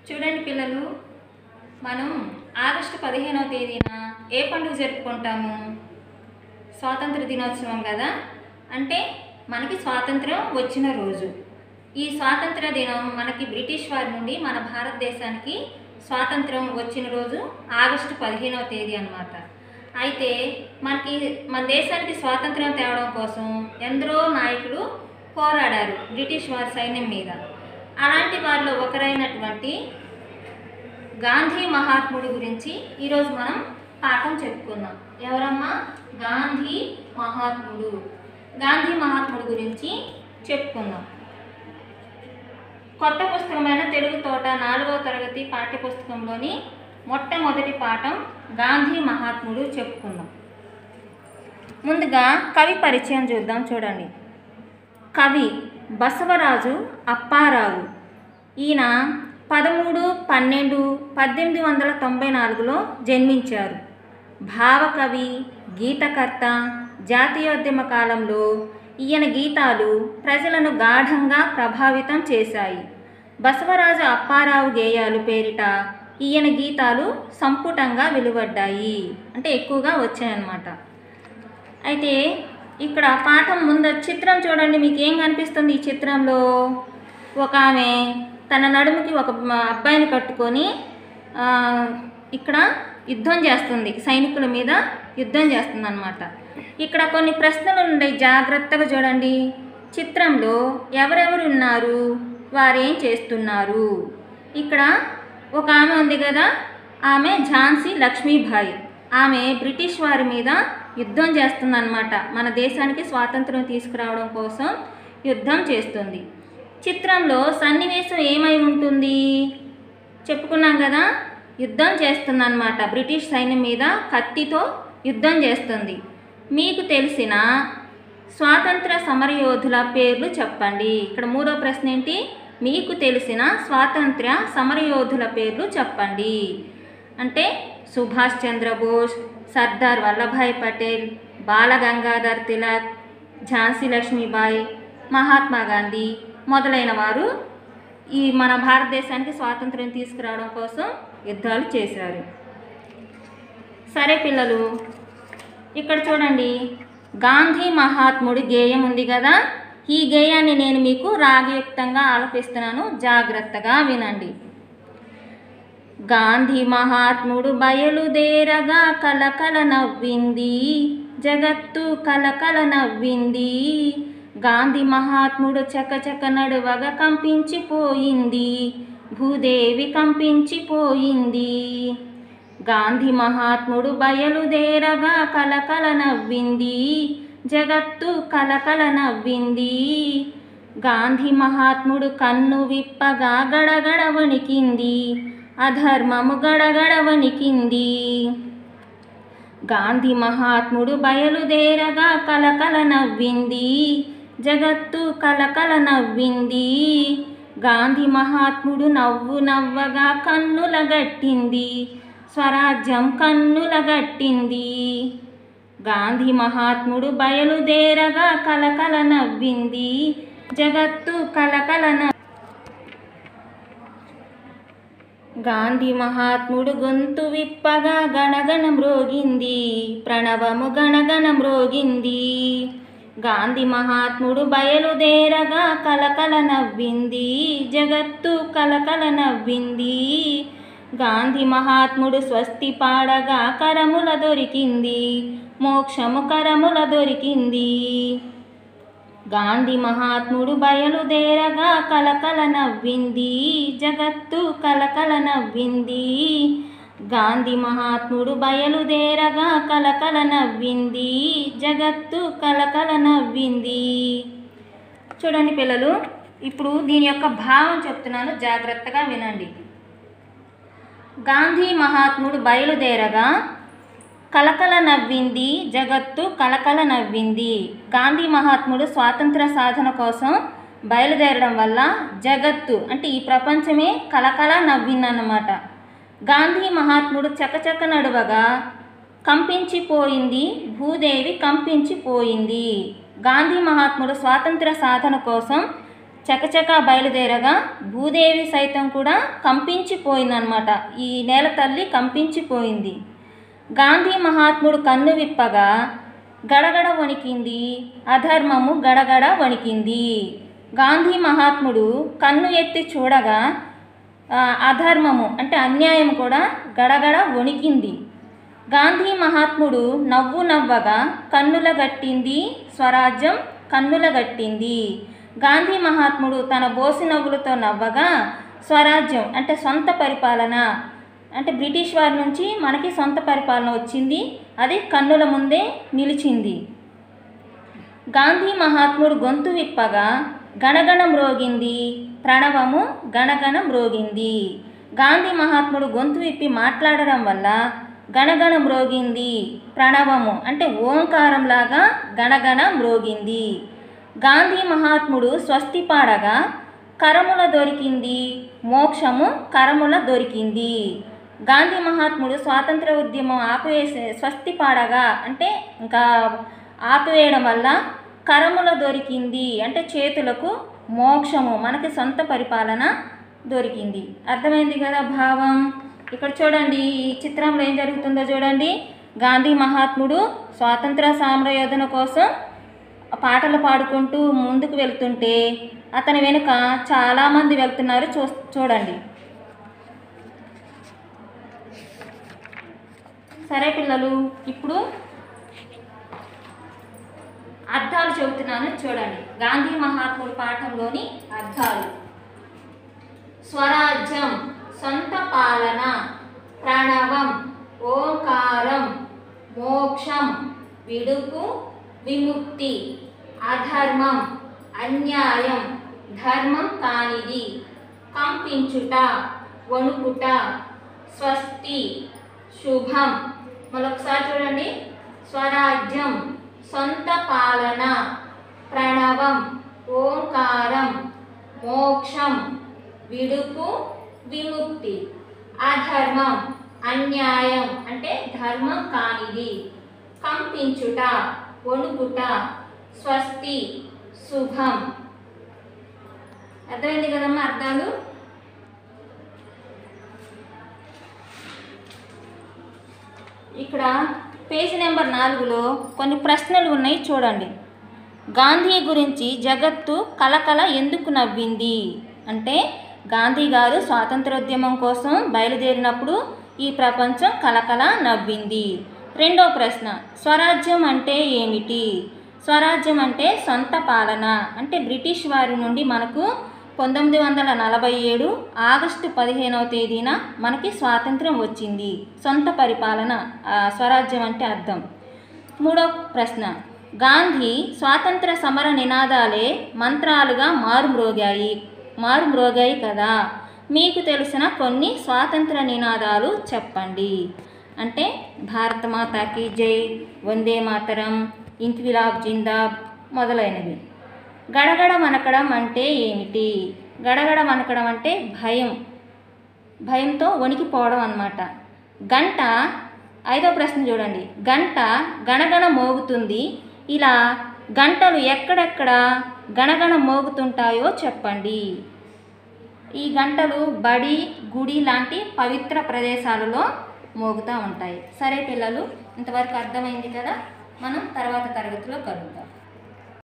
చూడండి పిల్లలు మనం ఆగస్టు పదిహేనవ తేదీన ఏ పండుగ జరుపుకుంటాము స్వాతంత్ర దినోత్సవం కదా అంటే మనకి స్వాతంత్రం వచ్చిన రోజు ఈ స్వాతంత్ర దినం మనకి బ్రిటిష్ వారి నుండి మన భారతదేశానికి స్వాతంత్రం వచ్చిన రోజు ఆగస్టు పదిహేనవ తేదీ అన్నమాట అయితే మనకి మన దేశానికి స్వాతంత్రం తేవడం కోసం ఎందరో నాయకులు పోరాడారు బ్రిటిష్ వారి సైన్యం మీద అలాంటి వారిలో ఒకరైనటువంటి గాంధీ మహాత్ముడి గురించి ఈరోజు మనం పాఠం చెప్పుకుందాం ఎవరమ్మా గాంధీ మహాత్ముడు గాంధీ మహాత్ముడు గురించి చెప్పుకుందాం కొత్త పుస్తకమైన తెలుగు తోట నాలుగవ తరగతి పాఠ్యపుస్తకంలోని మొట్టమొదటి పాఠం గాంధీ మహాత్ముడు చెప్పుకుందాం ముందుగా కవి పరిచయం చూద్దాం చూడండి కవి బసవరాజు అప్పారావు ఈయన పదమూడు పన్నెండు పద్దెనిమిది వందల తొంభై నాలుగులో జన్మించారు భావకవి గీతకర్త జాతీయోద్యమ కాలంలో ఈయన గీతాలు ప్రజలను గాఢంగా ప్రభావితం చేశాయి బసవరాజు అప్పారావు గేయాలు పేరిట ఈయన గీతాలు సంపుటంగా వెలువడ్డాయి అంటే ఎక్కువగా వచ్చాయన్నమాట అయితే ఇక్కడ పాఠం ముందు చిత్రం చూడండి మీకు ఏం కనిపిస్తుంది ఈ చిత్రంలో ఒక ఆమె తన నడుముకి ఒక మ- అబ్బాయిని కట్టుకొని ఆ, ఇక్కడ యుద్ధం చేస్తుంది సైనికుల మీద యుద్ధం చేస్తుంది అనమాట ఇక్కడ కొన్ని ప్రశ్నలు ఉన్నాయి జాగ్రత్తగా చూడండి చిత్రంలో ఎవరెవరు ఉన్నారు వారేం చేస్తున్నారు ఇక్కడ ఒక ఆమె ఉంది కదా ఆమె ఝాన్సీ లక్ష్మీబాయి ఆమె బ్రిటిష్ వారి మీద యుద్ధం చేస్తుందన్నమాట మన దేశానికి స్వాతంత్రం తీసుకురావడం కోసం యుద్ధం చేస్తుంది చిత్రంలో సన్నివేశం ఏమై ఉంటుంది చెప్పుకున్నాం కదా యుద్ధం చేస్తుందన్నమాట బ్రిటిష్ సైన్యం మీద కత్తితో యుద్ధం చేస్తుంది మీకు తెలిసిన స్వాతంత్ర సమరయోధుల పేర్లు చెప్పండి ఇక్కడ మూడో ప్రశ్న ఏంటి మీకు తెలిసిన స్వాతంత్ర సమరయోధుల పేర్లు చెప్పండి అంటే సుభాష్ చంద్రబోస్ సర్దార్ వల్లభాయ్ పటేల్ బాలగంగాధర్ తిలక్ ఝాన్సీ లక్ష్మీబాయి మహాత్మా గాంధీ మొదలైన వారు ఈ మన భారతదేశానికి స్వాతంత్రం తీసుకురావడం కోసం యుద్ధాలు చేశారు సరే పిల్లలు ఇక్కడ చూడండి గాంధీ మహాత్ముడి గేయం ఉంది కదా ఈ గేయాన్ని నేను మీకు రాగయుక్తంగా ఆలపిస్తున్నాను జాగ్రత్తగా వినండి గాంధీ మహాత్ముడు బయలుదేరగా కలకల నవ్వింది జగత్తు కలకల నవ్వింది గాంధీ మహాత్ముడు చకచక నడువగా కంపించిపోయింది భూదేవి కంపించిపోయింది గాంధీ మహాత్ముడు బయలుదేరగా కలకల నవ్వింది జగత్తు కలకల నవ్వింది గాంధీ మహాత్ముడు కన్ను విప్పగా గడగడ వణికింది అధర్మము గడగడ వణికింది గాంధీ మహాత్ముడు బయలుదేరగా కలకల నవ్వింది జగత్తు కలకల నవ్వింది గాంధీ మహాత్ముడు నవ్వు నవ్వగా కన్నుల గట్టింది స్వరాజ్యం కన్నుల గట్టింది గాంధీ మహాత్ముడు బయలుదేరగా కలకల నవ్వింది జగత్తు కలకల నవ్వింది గాంధీ మహాత్ముడు గొంతు విప్పగా గణగణ మ్రోగింది ప్రణవము గణగణ మ్రోగింది గాంధీ మహాత్ముడు బయలుదేరగా కలకల నవ్వింది జగత్తు కలకల నవ్వింది గాంధీ మహాత్ముడు స్వస్తి పాడగా కరముల దొరికింది మోక్షము కరముల దొరికింది గాంధీ మహాత్ముడు బయలుదేరగా కలకల నవ్వింది జగత్తు కలకల నవ్వింది గాంధీ మహాత్ముడు బయలుదేరగా కలకల నవ్వింది జగత్తు కలకల నవ్వింది చూడండి పిల్లలు ఇప్పుడు దీని యొక్క భావం చెప్తున్నాను జాగ్రత్తగా వినండి గాంధీ మహాత్ముడు బయలుదేరగా కలకల నవ్వింది జగత్తు కలకల నవ్వింది గాంధీ మహాత్ముడు స్వాతంత్ర సాధన కోసం బయలుదేరడం వల్ల జగత్తు అంటే ఈ ప్రపంచమే కలకల నవ్విందన్నమాట గాంధీ మహాత్ముడు చకచక నడువగా కంపించిపోయింది భూదేవి కంపించిపోయింది గాంధీ మహాత్ముడు స్వాతంత్ర సాధన కోసం చకచకా బయలుదేరగా భూదేవి సైతం కూడా కంపించిపోయిందనమాట ఈ నేల తల్లి కంపించిపోయింది గాంధీ మహాత్ముడు కన్ను విప్పగా గడగడ వణికింది అధర్మము గడగడ వణికింది గాంధీ మహాత్ముడు కన్ను ఎత్తి చూడగా ఆ, అధర్మము అంటే అన్యాయం కూడా గడగడ వణికింది గాంధీ మహాత్ముడు నవ్వు నవ్వగా కన్నుల గట్టింది స్వరాజ్యం కన్నుల గట్టింది గాంధీ మహాత్ముడు తన బోసి నవ్వులతో నవ్వగా స్వరాజ్యం అంటే సొంత పరిపాలన అంటే బ్రిటిష్ వారి నుంచి మనకి సొంత పరిపాలన వచ్చింది అది కన్నుల ముందే నిలిచింది గాంధీ మహాత్ముడు గొంతు విప్పగా గణగణ మ్రోగింది ప్రణవము గణగణ మ్రోగింది గాంధీ మహాత్ముడు గొంతు విప్పి మాట్లాడడం వల్ల గణగణ మ్రోగింది ప్రణవము అంటే ఓంకారంలాగా గణగణ మ్రోగింది గాంధీ మహాత్ముడు స్వస్తి పాడగా కరముల దొరికింది మోక్షము కరముల దొరికింది గాంధీ మహాత్ముడు స్వాతంత్ర ఉద్యమం ఆపివేసే స్వస్తి పాడగా అంటే ఇంకా ఆపివేయడం వల్ల కరముల దొరికింది అంటే చేతులకు మోక్షము మనకి సొంత పరిపాలన దొరికింది అర్థమైంది కదా భావం ఇక్కడ చూడండి ఈ చిత్రంలో ఏం జరుగుతుందో చూడండి గాంధీ మహాత్ముడు స్వాతంత్ర సామ్రయోధన కోసం పాటలు పాడుకుంటూ ముందుకు వెళ్తుంటే అతని వెనుక చాలామంది వెళ్తున్నారు చూ చూడండి సరే పిల్లలు ఇప్పుడు అర్థాలు చెబుతున్నాను చూడండి గాంధీ మహాత్ముడు పాఠంలోని అర్థాలు స్వరాజ్యం సొంత పాలన ప్రణవం ఓంకారం మోక్షం విడుపు విముక్తి అధర్మం అన్యాయం ధర్మం కానిది కంపించుట వణుకుట స్వస్తి శుభం మరొకసారి చూడండి స్వరాజ్యం సొంత పాలన ప్రణవం ఓంకారం మోక్షం విడుపు విముక్తి అధర్మం అన్యాయం అంటే ధర్మం కానిది కంపించుట వణుకుట స్వస్తి శుభం అర్థమైంది కదమ్మా అర్థాలు ఇక్కడ పేజీ నెంబర్ నాలుగులో కొన్ని ప్రశ్నలు ఉన్నాయి చూడండి గాంధీ గురించి జగత్తు కలకల ఎందుకు నవ్వింది అంటే గాంధీ గారు స్వాతంత్రోద్యమం కోసం బయలుదేరినప్పుడు ఈ ప్రపంచం కలకల నవ్వింది రెండో ప్రశ్న స్వరాజ్యం అంటే ఏమిటి స్వరాజ్యం అంటే సొంత పాలన అంటే బ్రిటిష్ వారి నుండి మనకు పంతొమ్మిది వందల నలభై ఏడు ఆగస్టు పదిహేనవ తేదీన మనకి స్వాతంత్రం వచ్చింది సొంత పరిపాలన ఆ, స్వరాజ్యం అంటే అర్థం మూడో ప్రశ్న గాంధీ స్వాతంత్ర సమర నినాదాలే మంత్రాలుగా మారుమ్రోగాయి మారుమ్రోగాయి కదా మీకు తెలిసిన కొన్ని స్వాతంత్ర నినాదాలు చెప్పండి అంటే భారత మాతాకి జై వందే మాతరం ఇంక్విలాబ్ జిందాబ్ మొదలైనవి గడగడ వనకడం అంటే ఏమిటి గడగడ వనకడం అంటే భయం భయంతో వణికిపోవడం అన్నమాట గంట ఐదో ప్రశ్న చూడండి గంట గణగణ మోగుతుంది ఇలా గంటలు ఎక్కడెక్కడ గణగణ మోగుతుంటాయో చెప్పండి ఈ గంటలు బడి గుడి లాంటి పవిత్ర ప్రదేశాలలో మోగుతూ ఉంటాయి సరే పిల్లలు ఇంతవరకు అర్థమైంది కదా మనం తర్వాత తరగతిలో కలుద్దాం